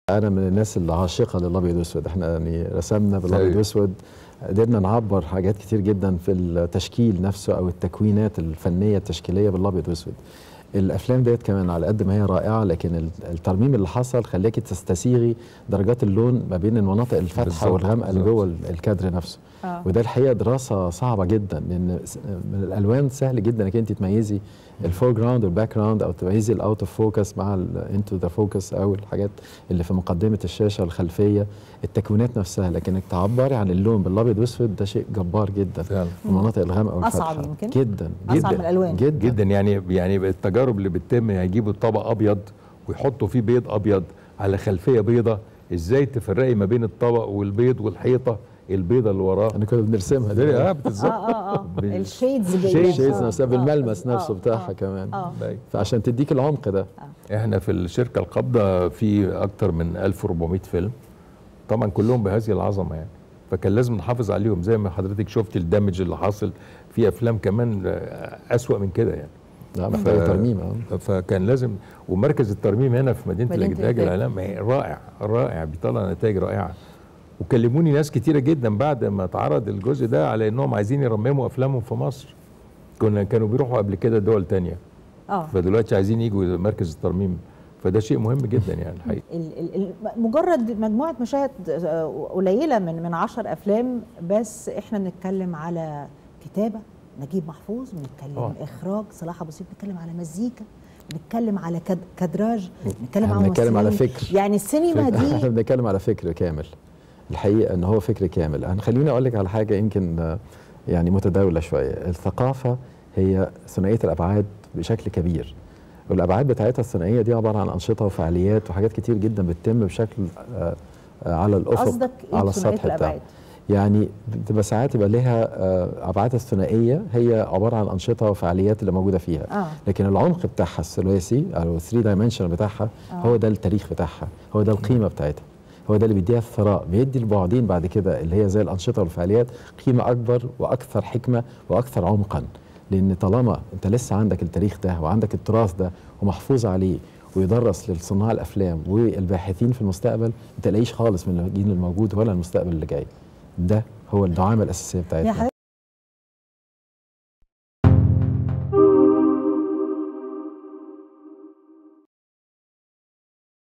انا من الناس اللي عاشقه للابيض واسود احنا يعني رسمنا بالابيض أيوة. واسود قدرنا نعبر حاجات كتير جدا في التشكيل نفسه او التكوينات الفنيه التشكيليه بالابيض واسود الافلام ديت كمان على قد ما هي رائعه لكن ال- الترميم اللي حصل خلاكي تستسيغي درجات اللون ما بين المناطق الفاتحه بالظبط، والغامقه اللي بالظبط. جوه ال- الكادر نفسه آه. وده الحقيقه دراسه صعبه جدا لان س- من الالوان سهل جدا انك انت تميزي الفور جراوند والباك جراوند او تميزي الاوت اوف فوكس مع الانتو ذا فوكس او الحاجات اللي في مقدمه الشاشه الخلفيه التكوينات نفسها لكن انك تعبري عن اللون بالابيض واسود ده شيء جبار جدا فعلا. في المناطق الغامقه والفاتحه أصعب يمكن؟ جدا أصعب جدا من الألوان. جدا جدا يعني يعني التجارب اللي بتتم يعني يجيبوا الطبق ابيض ويحطوا فيه بيض ابيض على خلفيه بيضه ازاي تفرقي ما بين الطبق والبيض والحيطه البيضه اللي وراه انا كنا بنرسمها دي اه اه بالظبط اه اه بال- الشيدز Shades الشيز نفسها آه، بالملمس آه، نفسه آه، بتاعها آه. كمان اه فعشان تديك العمق ده احنا في الشركه القابضه في اكتر من 1400 فيلم طبعا كلهم بهذه العظمه يعني فكان لازم نحافظ عليهم زي ما حضرتك شفت الدمج اللي حاصل في افلام كمان آه، اسوأ من كده يعني لا محتاجه ترميم اه فكان لازم ومركز الترميم هنا في مدينه مدينة الانتاج الإنتاج. الاعلام رائع رائع بيطلع نتائج رائعه وكلموني ناس كتيره جدا بعد ما اتعرض الجزء ده على انهم عايزين يرمموا افلامهم في مصر كنا كانوا بيروحوا قبل كده دول تانية اه فدلوقتي عايزين يجوا مركز الترميم فده شيء مهم جدا يعني الحقيقه ال- ال- ال- مجرد مجموعه مشاهد آه، قليله من من 10 افلام بس احنا بنتكلم على كتابه نجيب محفوظ بنتكلم آه. اخراج صلاح ابو سيف بنتكلم على مزيكا بنتكلم على كد- كادراج بنتكلم إحنا على بنتكلم على ممثلين. فكر. يعني السينما احنا دي بنتكلم على فكر كامل الحقيقه ان هو فكر كامل انا خليني اقول لك على حاجه يمكن آه، يعني متداوله شويه الثقافه هي ثنائيه الابعاد بشكل كبير والابعاد بتاعتها الثنائيه دي عباره عن انشطه وفعاليات وحاجات كتير جدا بتتم بشكل آه، آه، على الافق قصدك ايه على بثنائية السطح بتاعه الأبعاد؟ يعني بتبقى ساعات يبقى لها آه، ابعاد الثنائيه هي عباره عن انشطه وفعاليات اللي موجوده فيها آه. لكن العمق بتاعها الثلاثي او 3 دايمنشن بتاعها آه. هو ده التاريخ بتاعها هو ده القيمه بتاعتها هو ده اللي بيديها الثراء بيدي البعدين بعد كده اللي هي زي الانشطه والفعاليات قيمه اكبر واكثر حكمه واكثر عمقا لان طالما انت لسه عندك التاريخ ده وعندك التراث ده ومحفوظ عليه ويدرس لصناع الافلام والباحثين في المستقبل ما تلاقيش خالص من الجيل الموجود ولا المستقبل اللي جاي ده هو الدعامه الاساسيه بتاعتنا يا